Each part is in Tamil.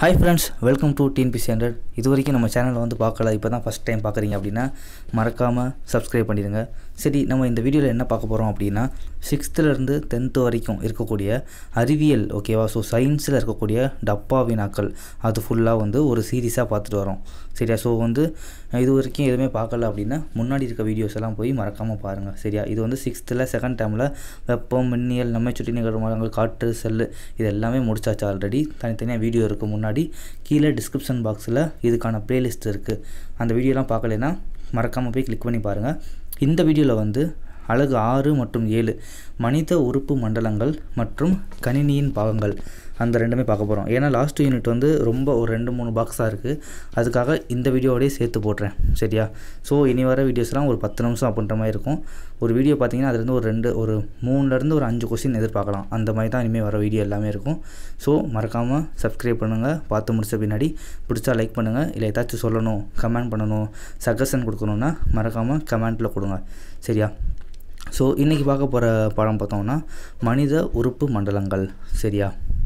hi friends welcome to TNPSC hundred இது வரைக்கும் நம்ம சேனலை வந்து பார்க்கல இப்போ தான் ஃபஸ்ட் டைம் பார்க்குறீங்க அப்படின்னா மறக்காமல் சப்ஸ்கிரைப் பண்ணிடுங்க சரி நம்ம இந்த வீடியோவில் என்ன பார்க்க போகிறோம் அப்படின்னா சிக்ஸ்த்துலேருந்து டென்த்து வரைக்கும் இருக்கக்கூடிய அறிவியல் ஓகேவா ஸோ சயின்ஸில் இருக்கக்கூடிய டப்பா வினாக்கள் அது ஃபுல்லாக வந்து ஒரு சீரீஸாக பார்த்துட்டு வரோம் சரியா ஸோ வந்து இது வரைக்கும் எதுவுமே பார்க்கல அப்படின்னா முன்னாடி இருக்க வீடியோஸ் எல்லாம் போய் மறக்காமல் பாருங்கள் சரியா இது வந்து சிக்ஸ்த்தில் செகண்ட் டைமில் வெப்பம் மின்னியல் நம்மை சுற்றி நிகழ்வு மரங்கள் காற்று செல்லு இது எல்லாமே முடிச்சாச்சு ஆல்ரெடி தனித்தனியாக வீடியோ இருக்குது முன்னாடி கீழே டிஸ்கிரிப்ஷன் பாக்ஸில் இதுக்கான ப்ளேலிஸ்ட் இருக்குது அந்த வீடியோலாம் பார்க்கலைன்னா மறக்காமல் போய் கிளிக் பண்ணி பாருங்கள் இந்த வீடியோவில் வந்து அழகு ஆறு மற்றும் ஏழு மனித உறுப்பு மண்டலங்கள் மற்றும் கணினியின் பாகங்கள் அந்த ரெண்டுமே பார்க்க போகிறோம் ஏன்னா லாஸ்ட் யூனிட் வந்து ரொம்ப ஒரு ரெண்டு மூணு பாக்ஸாக இருக்குது அதுக்காக இந்த வீடியோவோடய சேர்த்து போடுறேன் சரியா ஸோ இனி வர வீடியோஸ்லாம் ஒரு பத்து நிமிஷம் அப்படின்ற மாதிரி இருக்கும் ஒரு வீடியோ பார்த்தீங்கன்னா அதுலேருந்து ஒரு ரெண்டு ஒரு மூணுலேருந்து ஒரு அஞ்சு கொஸ்டின் எதிர்பார்க்கலாம் அந்த மாதிரி தான் இனிமேல் வர வீடியோ எல்லாமே இருக்கும் ஸோ மறக்காமல் சப்ஸ்கிரைப் பண்ணுங்கள் பார்த்து முடிச்ச பின்னாடி பிடிச்சா லைக் பண்ணுங்கள் இல்லை ஏதாச்சும் சொல்லணும் கமெண்ட் பண்ணணும் சஜஷன் கொடுக்கணுன்னா மறக்காமல் கமெண்ட்டில் கொடுங்க சரியா ஸோ இன்றைக்கி பார்க்க போகிற படம் பார்த்தோம்னா மனித உறுப்பு மண்டலங்கள் சரியா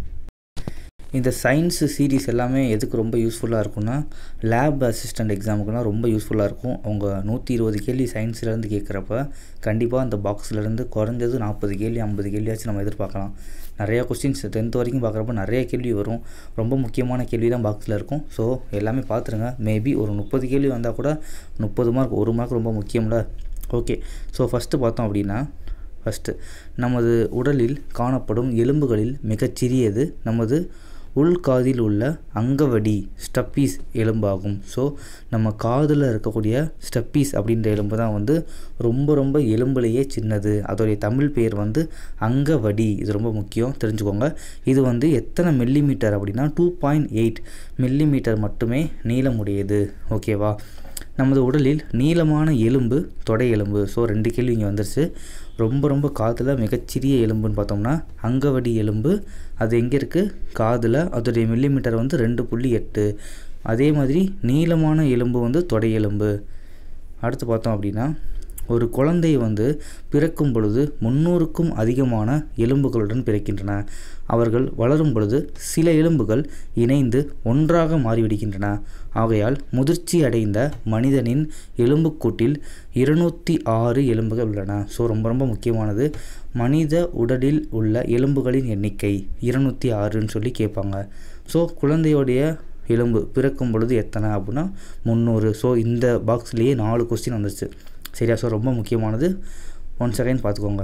இந்த சயின்ஸ் சீரீஸ் எல்லாமே எதுக்கு ரொம்ப யூஸ்ஃபுல்லாக இருக்கும்னா லேப் அசிஸ்டண்ட் எக்ஸாமுக்குலாம் ரொம்ப யூஸ்ஃபுல்லாக இருக்கும் அவங்க நூற்றி இருபது கேள்வி சயின்ஸ்லேருந்து கேட்குறப்ப கண்டிப்பாக அந்த பாக்ஸ்லேருந்து குறைஞ்சது நாற்பது கேள்வி ஐம்பது கேள்வியாச்சும் நம்ம எதிர்பார்க்கலாம் நிறையா கொஸ்டின்ஸ் டென்த் வரைக்கும் பார்க்குறப்ப நிறைய கேள்வி வரும் ரொம்ப முக்கியமான கேள்வி தான் பாக்ஸில் இருக்கும் ஸோ எல்லாமே பார்த்துருங்க மேபி ஒரு முப்பது கேள்வி வந்தால் கூட முப்பது மார்க் ஒரு மார்க் ரொம்ப முக்கியம்ல ஓகே ஸோ ஃபஸ்ட்டு பார்த்தோம் அப்படின்னா ஃபஸ்ட்டு நமது உடலில் காணப்படும் எலும்புகளில் மிகச்சிறியது நமது உள்காதில் உள்ள அங்கவடி ஸ்டப்பீஸ் எலும்பாகும் ஸோ நம்ம காதில் இருக்கக்கூடிய ஸ்டப்பீஸ் அப்படின்ற எலும்பு தான் வந்து ரொம்ப ரொம்ப எலும்புலேயே சின்னது அதோடைய தமிழ் பெயர் வந்து அங்கவடி இது ரொம்ப முக்கியம் தெரிஞ்சுக்கோங்க இது வந்து எத்தனை மில்லிமீட்டர் அப்படின்னா டூ பாயிண்ட் எயிட் மில்லிமீட்டர் மட்டுமே நீளமுடையது ஓகேவா நமது உடலில் நீளமான எலும்பு தொடை எலும்பு ஸோ ரெண்டு கேள்வி இங்கே வந்துருச்சு ரொம்ப ரொம்ப காதில் மிகச்சிறிய எலும்புன்னு பார்த்தோம்னா அங்கவடி எலும்பு அது எங்கே இருக்குது காதில் அதோடைய மில்லிமீட்டர் வந்து ரெண்டு புள்ளி எட்டு அதே மாதிரி நீளமான எலும்பு வந்து தொடை எலும்பு அடுத்து பார்த்தோம் அப்படின்னா ஒரு குழந்தை வந்து பிறக்கும் பொழுது முன்னூறுக்கும் அதிகமான எலும்புகளுடன் பிறக்கின்றன அவர்கள் வளரும் பொழுது சில எலும்புகள் இணைந்து ஒன்றாக மாறிவிடுகின்றன ஆகையால் முதிர்ச்சி அடைந்த மனிதனின் எலும்புக்கூட்டில் இருநூற்றி ஆறு எலும்புகள் உள்ளன ஸோ ரொம்ப ரொம்ப முக்கியமானது மனித உடலில் உள்ள எலும்புகளின் எண்ணிக்கை இருநூற்றி ஆறுன்னு சொல்லி கேட்பாங்க ஸோ குழந்தையோடைய எலும்பு பிறக்கும் பொழுது எத்தனை அப்படின்னா முந்நூறு ஸோ இந்த பாக்ஸ்லேயே நாலு கொஸ்டின் வந்துருச்சு சரியா ஸோ ரொம்ப முக்கியமானது ஒன் செகண்ட் பார்த்துக்கோங்க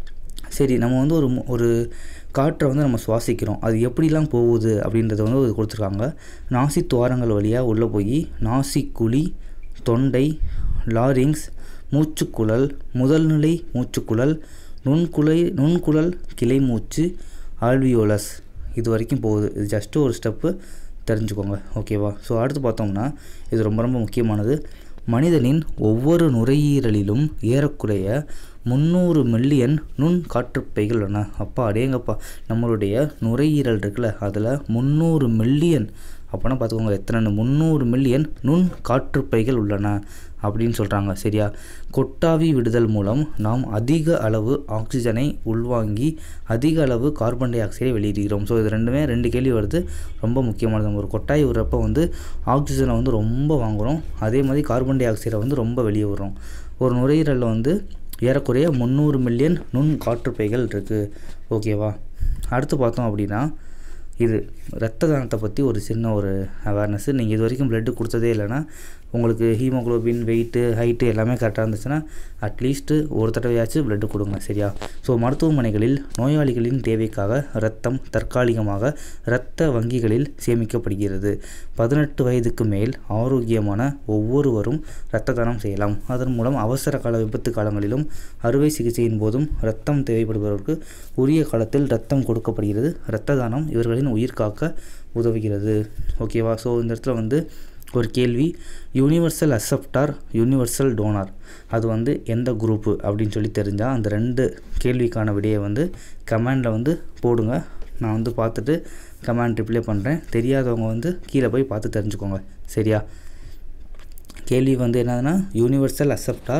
சரி நம்ம வந்து ஒரு ஒரு காற்றை வந்து நம்ம சுவாசிக்கிறோம் அது எப்படிலாம் போகுது அப்படின்றத வந்து ஒரு கொடுத்துருக்காங்க நாசி துவாரங்கள் வழியாக உள்ளே போய் நாசி குழி தொண்டை லாரிங்ஸ் மூச்சுக்குழல் முதல்நிலை மூச்சுக்குழல் நுண்குலை நுண்குழல் கிளை மூச்சு ஆல்வியோலஸ் இது வரைக்கும் போகுது இது ஜஸ்ட்டு ஒரு ஸ்டெப்பு தெரிஞ்சுக்கோங்க ஓகேவா ஸோ அடுத்து பார்த்தோம்னா இது ரொம்ப ரொம்ப முக்கியமானது மனிதனின் ஒவ்வொரு நுரையீரலிலும் ஏறக்குறைய முந்நூறு மில்லியன் நுண் காற்றுப்பைகள் உள்ளன அப்பா அடேங்கப்பா நம்மளுடைய நுரையீரல் இருக்குல்ல அதில் முந்நூறு மில்லியன் அப்போனா பார்த்துக்கோங்க எத்தனை முந்நூறு மில்லியன் நுண் காற்றுப்பைகள் உள்ளன அப்படின்னு சொல்கிறாங்க சரியா கொட்டாவி விடுதல் மூலம் நாம் அதிக அளவு ஆக்சிஜனை உள்வாங்கி அதிக அளவு கார்பன் டை ஆக்சைடை வெளியிடுகிறோம் ஸோ இது ரெண்டுமே ரெண்டு கேள்வி வருது ரொம்ப முக்கியமானது நம்ம ஒரு கொட்டாய் விடுறப்ப வந்து ஆக்சிஜனை வந்து ரொம்ப வாங்குகிறோம் அதே மாதிரி கார்பன் டை ஆக்சைடை வந்து ரொம்ப வெளியே விடுறோம் ஒரு நுரையீரலில் வந்து ஏறக்குறைய முந்நூறு மில்லியன் நுண் காற்றுப்பைகள் இருக்குது ஓகேவா அடுத்து பார்த்தோம் அப்படின்னா இது ரத்த தானத்தை பற்றி ஒரு சின்ன ஒரு அவேர்னஸ்ஸு நீங்கள் இது வரைக்கும் பிளட்டு கொடுத்ததே இல்லைன்னா உங்களுக்கு ஹீமோக்ளோபின் வெயிட்டு ஹைட்டு எல்லாமே கரெக்டாக இருந்துச்சுன்னா அட்லீஸ்ட்டு ஒரு தடவையாச்சும் பிளட்டு கொடுங்க சரியா ஸோ மருத்துவமனைகளில் நோயாளிகளின் தேவைக்காக இரத்தம் தற்காலிகமாக இரத்த வங்கிகளில் சேமிக்கப்படுகிறது பதினெட்டு வயதுக்கு மேல் ஆரோக்கியமான ஒவ்வொருவரும் இரத்த தானம் செய்யலாம் அதன் மூலம் அவசர கால விபத்து காலங்களிலும் அறுவை சிகிச்சையின் போதும் இரத்தம் தேவைப்படுபவர்களுக்கு உரிய காலத்தில் இரத்தம் கொடுக்கப்படுகிறது இரத்த தானம் இவர்களின் உயிர் காக்க உதவுகிறது ஓகேவா ஸோ இந்த இடத்துல வந்து ஒரு கேள்வி யூனிவர்சல் அக்செப்டார் யூனிவர்சல் டோனார் அது வந்து எந்த குரூப்பு அப்படின்னு சொல்லி தெரிஞ்சால் அந்த ரெண்டு கேள்விக்கான விடையை வந்து கமெண்டில் வந்து போடுங்க நான் வந்து பார்த்துட்டு கமெண்ட் ரிப்ளை பண்ணுறேன் தெரியாதவங்க வந்து கீழே போய் பார்த்து தெரிஞ்சுக்கோங்க சரியா கேள்வி வந்து என்னதுன்னா யூனிவர்சல் அக்செப்டார்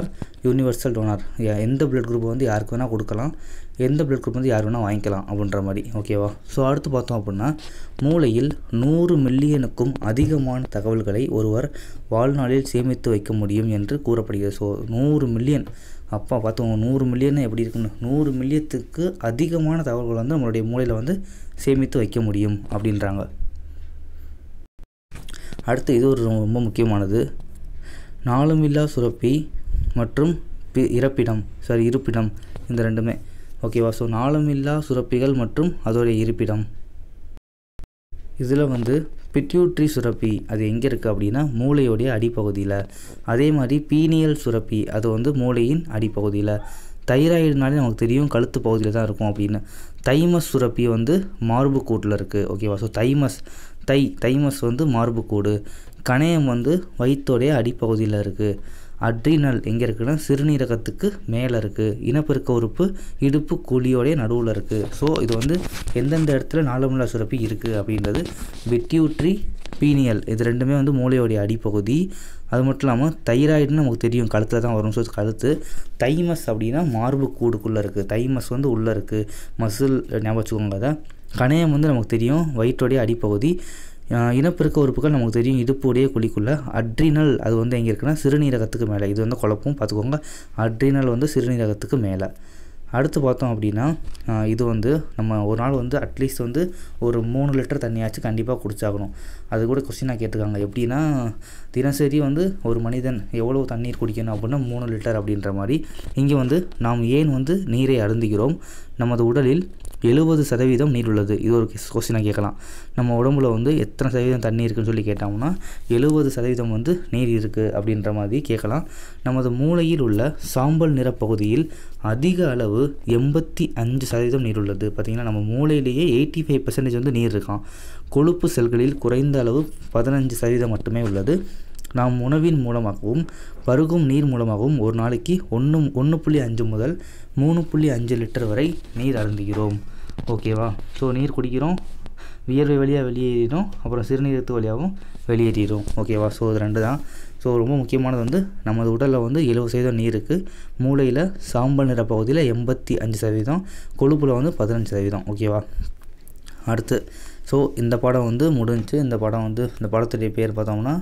யூனிவர்சல் டோனார் எந்த பிளட் குரூப் வந்து யாருக்கு வேணால் கொடுக்கலாம் எந்த பிளட் குரூப் வந்து யார் வேணால் வாங்கிக்கலாம் அப்படின்ற மாதிரி ஓகேவா ஸோ அடுத்து பார்த்தோம் அப்படின்னா மூளையில் நூறு மில்லியனுக்கும் அதிகமான தகவல்களை ஒருவர் வாழ்நாளில் சேமித்து வைக்க முடியும் என்று கூறப்படுகிறது ஸோ நூறு மில்லியன் அப்பா பார்த்தவங்க நூறு மில்லியன் எப்படி இருக்குன்னு நூறு மில்லியத்துக்கு அதிகமான தகவல்கள் வந்து நம்மளுடைய மூளையில் வந்து சேமித்து வைக்க முடியும் அப்படின்றாங்க அடுத்து இது ஒரு ரொம்ப முக்கியமானது நாளுமில்லா சுரப்பி மற்றும் பி இறப்பிடம் சாரி இருப்பிடம் இந்த ரெண்டுமே ஓகேவா ஸோ நாளுமில்லா சுரப்பிகள் மற்றும் அதோடைய இருப்பிடம் இதில் வந்து பிட்யூட்ரி சுரப்பி அது எங்கே இருக்குது அப்படின்னா மூளையோடைய அடிப்பகுதியில் அதே மாதிரி பீனியல் சுரப்பி அது வந்து மூளையின் அடிப்பகுதியில் தைராய்டுனாலே நமக்கு தெரியும் கழுத்து பகுதியில் தான் இருக்கும் அப்படின்னு தைமஸ் சுரப்பி வந்து மார்பு கூட்டில் இருக்குது ஓகேவா ஸோ தைமஸ் தை தைமஸ் வந்து மார்புக்கூடு கணையம் வந்து வயிற்றோடைய அடிப்பகுதியில் இருக்குது அட்ரினல் எங்கே இருக்குன்னா சிறுநீரகத்துக்கு மேலே இருக்குது இனப்பெருக்க உறுப்பு இடுப்பு குழியோடைய நடுவில் இருக்குது ஸோ இது வந்து எந்தெந்த இடத்துல நாளமுல்லா சுரப்பி இருக்குது அப்படின்றது பிட்யூட்ரி பீனியல் இது ரெண்டுமே வந்து மூளையோடைய அடிப்பகுதி அது மட்டும் இல்லாமல் தைராய்டுன்னு நமக்கு தெரியும் கழுத்தில் தான் வரும் ஸோ கழுத்து தைமஸ் அப்படின்னா மார்பு கூடுக்குள்ளே இருக்குது தைமஸ் வந்து உள்ளே இருக்குது மசில் ஞாபகம் வச்சுக்கோங்க அதை கணையம் வந்து நமக்கு தெரியும் வயிற்றோடைய அடிப்பகுதி இனப்பெருக்க உறுப்புகள் நமக்கு தெரியும் இடுப்புடைய குழிக்குள்ளே அட்ரினல் அது வந்து எங்கே இருக்குன்னா சிறுநீரகத்துக்கு மேலே இது வந்து குழப்பம் பார்த்துக்கோங்க அட்ரினல் வந்து சிறுநீரகத்துக்கு மேலே அடுத்து பார்த்தோம் அப்படின்னா இது வந்து நம்ம ஒரு நாள் வந்து அட்லீஸ்ட் வந்து ஒரு மூணு லிட்டர் தண்ணியாச்சும் கண்டிப்பாக குடிச்சாகணும் அது கூட கொஸ்டினாக கேட்டிருக்காங்க எப்படின்னா தினசரி வந்து ஒரு மனிதன் எவ்வளோ தண்ணீர் குடிக்கணும் அப்படின்னா மூணு லிட்டர் அப்படின்ற மாதிரி இங்கே வந்து நாம் ஏன் வந்து நீரை அருந்துகிறோம் நமது உடலில் எழுபது சதவீதம் நீர் உள்ளது இது ஒரு கொஸ்டினாக கேட்கலாம் நம்ம உடம்புல வந்து எத்தனை சதவீதம் தண்ணி இருக்குன்னு சொல்லி கேட்டோம்னா எழுபது சதவீதம் வந்து நீர் இருக்குது அப்படின்ற மாதிரி கேட்கலாம் நமது மூளையில் உள்ள சாம்பல் நிற பகுதியில் அதிக அளவு எண்பத்தி அஞ்சு சதவீதம் நீர் உள்ளது பார்த்திங்கன்னா நம்ம மூளையிலேயே எயிட்டி ஃபைவ் பர்சன்டேஜ் வந்து நீர் இருக்கான் கொழுப்பு செல்களில் குறைந்த அளவு பதினஞ்சு சதவீதம் மட்டுமே உள்ளது நாம் உணவின் மூலமாகவும் பருகும் நீர் மூலமாகவும் ஒரு நாளைக்கு ஒன்று ஒன்று புள்ளி அஞ்சு முதல் மூணு புள்ளி அஞ்சு லிட்டர் வரை நீர் அருந்துகிறோம் ஓகேவா ஸோ நீர் குடிக்கிறோம் வியர்வை வழியாக வெளியேறிடும் அப்புறம் சிறுநீரத்து வழியாகவும் வெளியேறிடும் ஓகேவா ஸோ இது ரெண்டு தான் ஸோ ரொம்ப முக்கியமானது வந்து நமது உடலில் வந்து எழுபது சதவீதம் நீர் இருக்குது மூளையில் சாம்பல் நிற பகுதியில் எண்பத்தி அஞ்சு சதவீதம் கொழுப்பில் வந்து பதினஞ்சு சதவீதம் ஓகேவா அடுத்து ஸோ இந்த படம் வந்து முடிஞ்சு இந்த படம் வந்து இந்த படத்துடைய பேர் பார்த்தோம்னா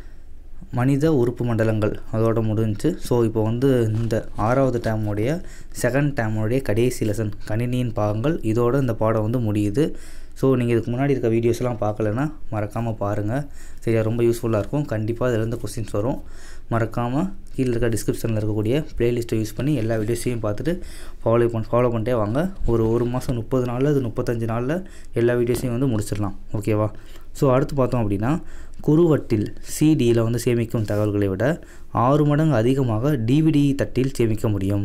மனித உறுப்பு மண்டலங்கள் அதோட முடிஞ்சு ஸோ இப்போ வந்து இந்த ஆறாவது டேமுடைய செகண்ட் டேமுடைய கடைசி லெசன் கணினியின் பாகங்கள் இதோட இந்த பாடம் வந்து முடியுது ஸோ நீங்கள் இதுக்கு முன்னாடி இருக்க வீடியோஸ்லாம் பார்க்கலன்னா மறக்காமல் பாருங்கள் சரியா ரொம்ப யூஸ்ஃபுல்லாக இருக்கும் கண்டிப்பாக அதிலேருந்து கொஸ்டின்ஸ் வரும் மறக்காமல் கீழே இருக்க டிஸ்கிரிப்ஷனில் இருக்கக்கூடிய ப்ளேலிஸ்ட்டை யூஸ் பண்ணி எல்லா வீடியோஸையும் பார்த்துட்டு ஃபாலோ பண்ண ஃபாலோ பண்ணிட்டே வாங்க ஒரு ஒரு மாதம் முப்பது நாளில் அது முப்பத்தஞ்சு நாளில் எல்லா வீடியோஸையும் வந்து முடிச்சிடலாம் ஓகேவா ஸோ அடுத்து பார்த்தோம் அப்படின்னா குறுவட்டில் சிடியில் வந்து சேமிக்கும் தகவல்களை விட ஆறு மடங்கு அதிகமாக டிவிடி தட்டில் சேமிக்க முடியும்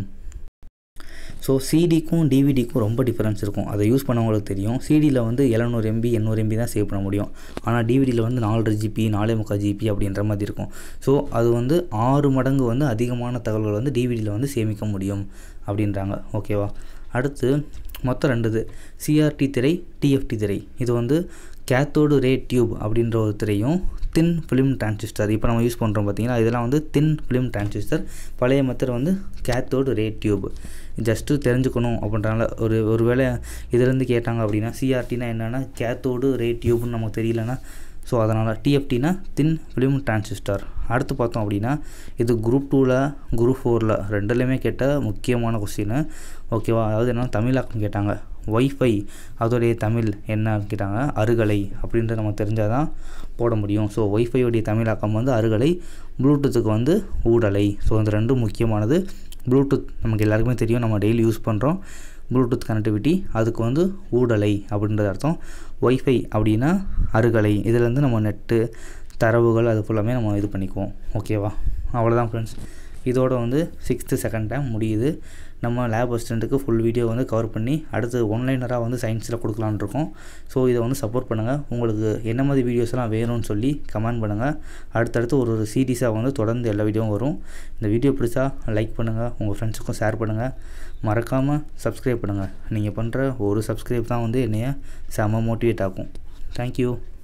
ஸோ சிடிக்கும் டிவிடிக்கும் ரொம்ப டிஃப்ரென்ஸ் இருக்கும் அதை யூஸ் பண்ணவங்களுக்கு தெரியும் சிடியில் வந்து எழுநூறு எம்பி எண்ணூறு எம்பி தான் சேவ் பண்ண முடியும் ஆனால் டிவிடியில் வந்து நாலரை ஜிபி நாலே முக்கால் ஜிபி அப்படின்ற மாதிரி இருக்கும் ஸோ அது வந்து ஆறு மடங்கு வந்து அதிகமான தகவல்கள் வந்து டிவிடியில் வந்து சேமிக்க முடியும் அப்படின்றாங்க ஓகேவா அடுத்து மொத்தம் ரெண்டு இது சிஆர்டி திரை டிஎஃப்டி திரை இது வந்து கேத்தோடு ரே டியூப் அப்படின்ற ஒரு திரையும் தின் ஃபிலிம் டிரான்சிஸ்டர் இப்போ நம்ம யூஸ் பண்ணுறோம் பார்த்தீங்கன்னா இதெல்லாம் வந்து தின் ஃபிலிம் டிரான்சிஸ்டர் பழைய மெத்தட் வந்து கேத்தோடு ரே டியூப் ஜஸ்ட்டு தெரிஞ்சுக்கணும் அப்படின்றனால ஒரு ஒரு வேளை இதுலேருந்து கேட்டாங்க அப்படின்னா சிஆர்டினா என்னென்னா கேத்தோடு ரே டியூப்னு நமக்கு தெரியலனா ஸோ அதனால் டிஎஃப்டினா தின் ஃபிலிம் டிரான்சிஸ்டர் அடுத்து பார்த்தோம் அப்படின்னா இது குரூப் டூவில் குரூப் ஃபோரில் ரெண்டுலேயுமே கேட்ட முக்கியமான கொஸ்டின் ஓகேவா அதாவது என்ன தமிழாக்கம் கேட்டாங்க ஒய்ஃபை அதோடைய தமிழ் என்ன கேட்டாங்க அருகலை அப்படின்றது நம்ம தெரிஞ்சால் தான் போட முடியும் ஸோ ஒய்ஃபையோடைய தமிழாக்கம் வந்து அருகலை ப்ளூடூத்துக்கு வந்து ஊடலை ஸோ இந்த ரெண்டும் முக்கியமானது ப்ளூடூத் நமக்கு எல்லாருக்குமே தெரியும் நம்ம டெய்லி யூஸ் பண்ணுறோம் ப்ளூடூத் கனெக்டிவிட்டி அதுக்கு வந்து ஊடலை அப்படின்றது அர்த்தம் ஒய்ஃபை அப்படின்னா அருகலை இதுலேருந்து நம்ம நெட்டு தரவுகள் அது ஃபுல்லாமே நம்ம இது பண்ணிக்குவோம் ஓகேவா அவ்வளோதான் ஃப்ரெண்ட்ஸ் இதோட வந்து சிக்ஸ்த்து செகண்ட் டைம் முடியுது நம்ம லேப் அசிஸ்டண்ட்டுக்கு ஃபுல் வீடியோ வந்து கவர் பண்ணி அடுத்து ஒன்லைனராக வந்து சயின்ஸில் கொடுக்கலான்னு இருக்கோம் ஸோ இதை வந்து சப்போர்ட் பண்ணுங்கள் உங்களுக்கு என்ன மாதிரி வீடியோஸ்லாம் வேணும்னு சொல்லி கமெண்ட் பண்ணுங்கள் அடுத்தடுத்து ஒரு ஒரு சீரீஸாக வந்து தொடர்ந்து எல்லா வீடியோவும் வரும் இந்த வீடியோ பிடிச்சா லைக் பண்ணுங்கள் உங்கள் ஃப்ரெண்ட்ஸுக்கும் ஷேர் பண்ணுங்கள் மறக்காமல் சப்ஸ்கிரைப் பண்ணுங்கள் நீங்கள் பண்ணுற ஒரு சப்ஸ்கிரைப் தான் வந்து என்னைய செம்ம மோட்டிவேட் ஆகும் தேங்க்யூ